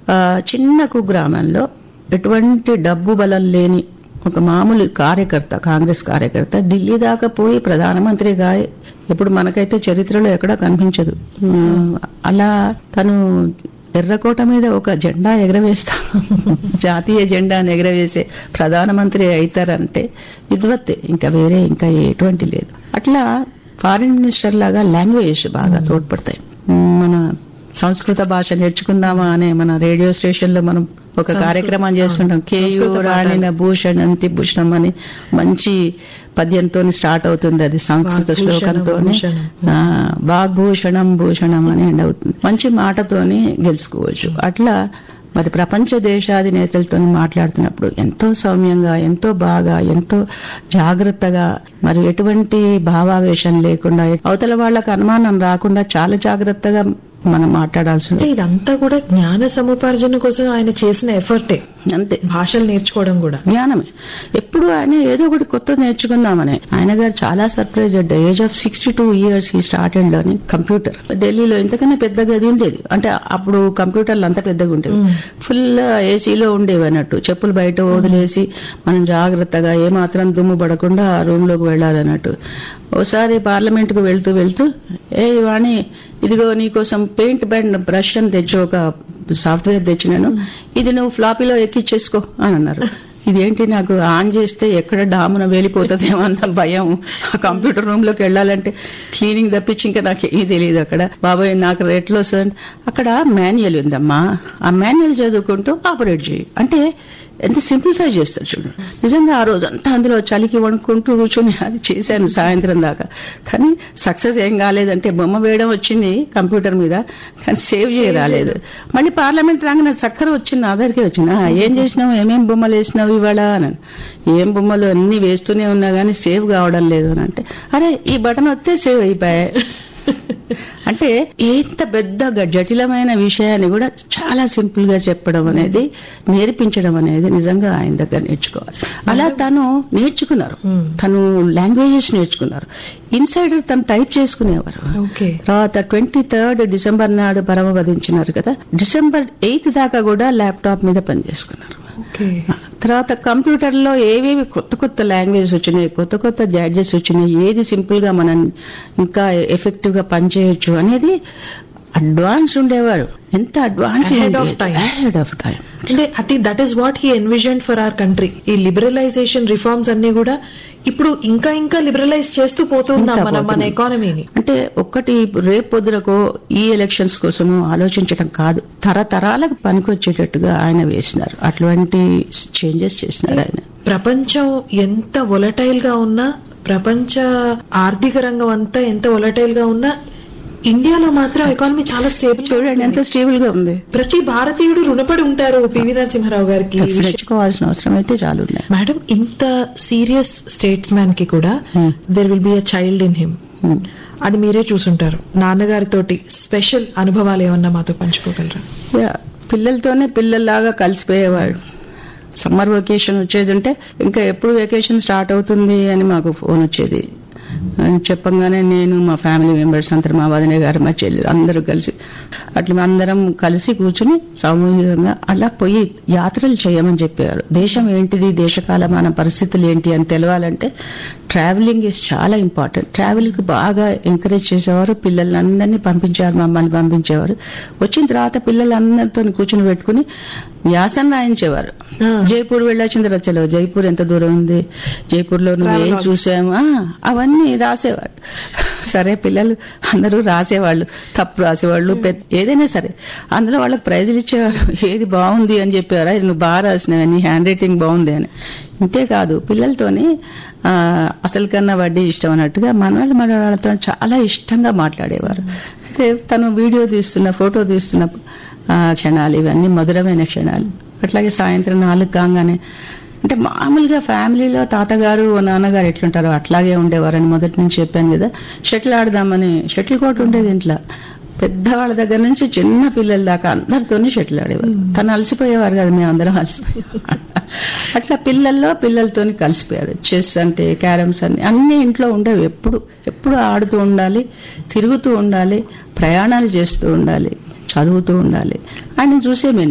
ఆ, చిన్న కుగ్రామంలో ఎటువంటి డబ్బు బలం లేని ఒక మామూలు కార్యకర్త కాంగ్రెస్ కార్యకర్త ఢిల్లీ దాకా పోయి ప్రధానమంత్రిగా ఇప్పుడు మనకైతే చరిత్రలో ఎక్కడా కనిపించదు ఆ, అలా తను ఎర్రకోట మీద ఒక జెండా ఎగరవేస్తా జాతీయ జెండాను ఎగరవేసే ప్రధానమంత్రి అవుతారంటే విద్వత్తే ఇంకా వేరే ఇంకా ఎటువంటి లేదు అట్లా ఫారిన్ మినిస్టర్ లాగా లాంగ్వేజ్ బాగా తోడ్పడతాయి మన సంస్కృత భాష నేర్చుకుందామా అనే మన రేడియో స్టేషన్ లో మనం ఒక కార్యక్రమం చేసుకుంటాం కేయు రాణిన భూషణ్ అంతి భూషణం అని మంచి పద్యంతో స్టార్ట్ అవుతుంది అది సంస్కృత శ్లోకంతో వాగ్భూషణం భూషణం అని ఎండ్ అవుతుంది మంచి మాటతోని గెలుచుకోవచ్చు అట్లా మరి ప్రపంచ దేశాధినేతలతో మాట్లాడుతున్నప్పుడు ఎంతో సౌమ్యంగా ఎంతో బాగా ఎంతో జాగ్రత్తగా మరి ఎటువంటి భావావేశం లేకుండా అవతల వాళ్ళకి అనుమానం రాకుండా చాలా జాగ్రత్తగా మనం మాట్లాడాల్సి అంటే ఉంటుంది ఇదంతా కూడా జ్ఞాన సముపార్జన కోసం ఆయన చేసిన ఎఫర్టే అంతే భాషలు నేర్చుకోవడం కూడా జ్ఞానమే ఎప్పుడు ఆయన ఏదో ఒకటి కొత్త నేర్చుకుందామని ఆయన గారు చాలా సర్ప్రైజ్ అడ్డా age of sixty two years ఈ స్టార్టెడ్ లోని కంప్యూటర్ ఢిల్లీలో ఇంతకన్నా పెద్ద గది ఉండేది అంటే అప్పుడు కంప్యూటర్లు అంత పెద్దగా ఉండేవి ఫుల్ ఏసీలో ఉండేవి అన్నట్టు చెప్పులు బయట వదిలేసి మనం జాగ్రత్తగా ఏమాత్రం దుమ్ము పడకుండా ఆ రూమ్ లోకి వెళ్ళాలన్నట్టు ఒకసారి పార్లమెంట్ కు వెళ్తూ వెళ్తూ ఏ వాణి ఇదిగో నీకోసం పెయింట్ బ్యాండ్ బ్రష్ అని తెచ్చి ఒక సాఫ్ట్వేర్ తెచ్చినాను ఇది నువ్వు ఫ్లాపీలో ఎక్కిచ్చేసుకో అని అన్నారు ఇదేంటి నాకు ఆన్ చేస్తే ఎక్కడ డామున వేలిపోతుందేమో అన్న భయం ఆ కంప్యూటర్ రూమ్ లోకి వెళ్ళాలంటే క్లీనింగ్ తప్పించి ఇంకా నాకు ఏమీ తెలియదు అక్కడ బాబాయ్ నాకు ఎట్లా వస్తుంది అక్కడ మాన్యువల్ ఉందమ్మా ఆ మాన్యువల్ చదువుకుంటూ ఆపరేట్ చేయి అంటే ఎంత సింప్లిఫై చేస్తారు చూడు నిజంగా ఆ రోజు అంతా అందులో చలికి వణుకుంటూ కూర్చొని అది చేశాను సాయంత్రం దాకా కానీ సక్సెస్ ఏం కాలేదంటే బొమ్మ వేయడం వచ్చింది కంప్యూటర్ మీద కానీ సేవ్ చేయరాలేదు మళ్ళీ పార్లమెంట్ రాగానే చక్కర వచ్చింది ఆధార్కే వచ్చింది "ఆ, ఏం చేసినావు ఏమేం బొమ్మలు వేసినావు ఇవాళ అని ఏం బొమ్మలు అన్ని వేస్తూనే ఉన్నా కానీ సేవ్ కావడం లేదు అని అంటే అరే ఈ బటన్ వస్తే సేవ్ అయిపోయాయి అంటే ఎంత పెద్ద గ- జటిలమైన విషయాన్ని కూడా చాలా సింపుల్ గా చెప్పడం అనేది నేర్పించడం అనేది నిజంగా ఆయన దగ్గర నేర్చుకోవాలి అలా తను నేర్చుకున్నారు తను లాంగ్వేజెస్ నేర్చుకున్నారు ఇన్సైడర్ తను టైప్ చేసుకునేవారు ఓకే తర్వాత ట్వంటీ థర్డ్ డిసెంబర్ నాడు పరమపదించినారు కదా డిసెంబర్ ఎయిత్ దాకా కూడా ల్యాప్టాప్ మీద పనిచేసుకున్నారు ఓకే తర్వాత కంప్యూటర్ లో ఏవేవి కొత్త కొత్త లాంగ్వేజ్ వచ్చినాయి కొత్త కొత్త గ్యాడ్జెట్స్ వచ్చినాయి ఏది సింపుల్ గా మనం ఇంకా ఎఫెక్టివ్ గా పనిచేయొచ్చు అనేది అడ్వాన్స్ ఉండేవారు ఎంత advance Ahead of time. Ahead of time అంటే అది that is what he envision for our country ఈ లిబరలైజేషన్ రిఫార్మ్స్ అన్ని కూడా ఇప్పుడు ఇంకా ఇంకా లిబరలైజ్ చేస్తూ పోతున్నాం ఇంకా మన మన పోతున్నాం. ఎకానమీని అంటే ఒక్కటి రేపు పొద్దునకో ఈ ఎలక్షన్స్ కోసము ఆలోచించడం కాదు తరతరాలకు పనికొచ్చేటట్టుగా ఆయన వేసినారు అటువంటి చేంజెస్ చేసినారు ఆయన ప్రపంచం ఎంత వొలటైల్ గా ఉన్నా ప్రపంచ ఆర్థిక రంగం అంతా ఎంత వొలటైల్ గా ఉన్నా ఇండియాలో మాత్రం ఎకానమీ చాలా స్టేబుల్ చూడండి ఎంత స్టేబుల్ గా ఉంది ప్రతి భారతీయుడు రుణపడి ఉంటారు పివి నరసింహారావు గారికి ఈ విషయం- నేర్చుకోవాల్సిన అవసరం అయితే చాలు ఉన్నాయి మేడం ఇంత సీరియస్ స్టేట్స్ మ్యాన్ కి కూడా there will be a child in him అది మీరే చూసుంటారు నాన్నగారితోటి స్పెషల్ అనుభవాలు ఏమన్నా మాతో పంచుకోగలరా యా, పిల్లలతోనే పిల్లల్లాగా కలిసిపోయేవాడు సమ్మర్ వెకేషన్ వచ్చేది ఉంటే ఇంకా ఎప్పుడు వెకేషన్ స్టార్ట్ అవుతుంది అని మాకు ఫోన్ వచ్చేది అని చెప్పంగానే నేను మా ఫ్యామిలీ మెంబర్స్ అందరు మా వదిన గారు మా చెల్లి అందరూ కలిసి అట్లా అందరం కలిసి కూర్చుని సామూహికంగా అలా పోయి యాత్రలు చేయమని చెప్పారు దేశం ఏంటిది దేశకాలమాన పరిస్థితులు ఏంటి అని తెలవాలంటే ట్రావెలింగ్ ఇస్ చాలా ఇంపార్టెంట్ ట్రావెల్ కి బాగా ఎంకరేజ్ చేసేవారు పిల్లలందరినీ పంపించేవారు మమ్మల్ని పంపించేవారు వచ్చిన తర్వాత పిల్లలందరితో కూర్చుని పెట్టుకుని వ్యాసం రాయించేవారు జైపూర్ వెళ్ళొచ్చిన తర్వాత చలో జైపూర్ ఎంత దూరం ఉంది జైపూర్ లో నువ్వు ఏం చూసాము ఆ, అవన్నీ రాసేవాడు సరే పిల్లలు అందరూ రాసేవాళ్ళు తప్పు రాసేవాళ్ళు పెద్ద- ఏదైనా సరే అందులో వాళ్ళకి ప్రైజులు ఇచ్చేవారు ఏది బాగుంది అని చెప్పారా నువ్వు బాగా రాసినవి నీ హ్యాండ్ రైటింగ్ బాగుంది అని ఇంతేకాదు పిల్లలతోని ఆ, అసలు కన్నా వడ్డీ ఇష్టం అన్నట్టుగా మనవాళ్ళు మనవాళ్ళతో చాలా ఇష్టంగా మాట్లాడేవారు అయితే తను వీడియో తీస్తున్న ఫోటో తీస్తున్న ఆ, క్షణాలు ఇవన్నీ మధురమైన క్షణాలు అట్లాగే సాయంత్రం నాలుగు కాగానే అంటే మామూలుగా ఫ్యామిలీలో తాతగారు ఓ నాన్నగారు ఎట్లుంటారో అట్లాగే ఉండేవారని మొదటి నుంచి చెప్పాను కదా షటిల్ ఆడదామని షటిల్ కోట్ ఉండేది ఇంట్లో పెద్దవాళ్ళ దగ్గర నుంచి చిన్న పిల్లల దాకా అందరితోనే షటిల్ ఆడేవారు తను అలసిపోయేవారు కదా మేము అందరం అలసిపోయేవారు అట్లా పిల్లల్లో పిల్లలతోని కలిసిపోయారు చెస్ అంటే క్యారమ్స్ అని అన్ని ఇంట్లో ఉండేవి ఎప్పుడు ఎప్పుడు ఆడుతూ ఉండాలి తిరుగుతూ ఉండాలి ప్రయాణాలు చేస్తూ ఉండాలి చదువుతూ ఉండాలి ఆయన చూసే మేము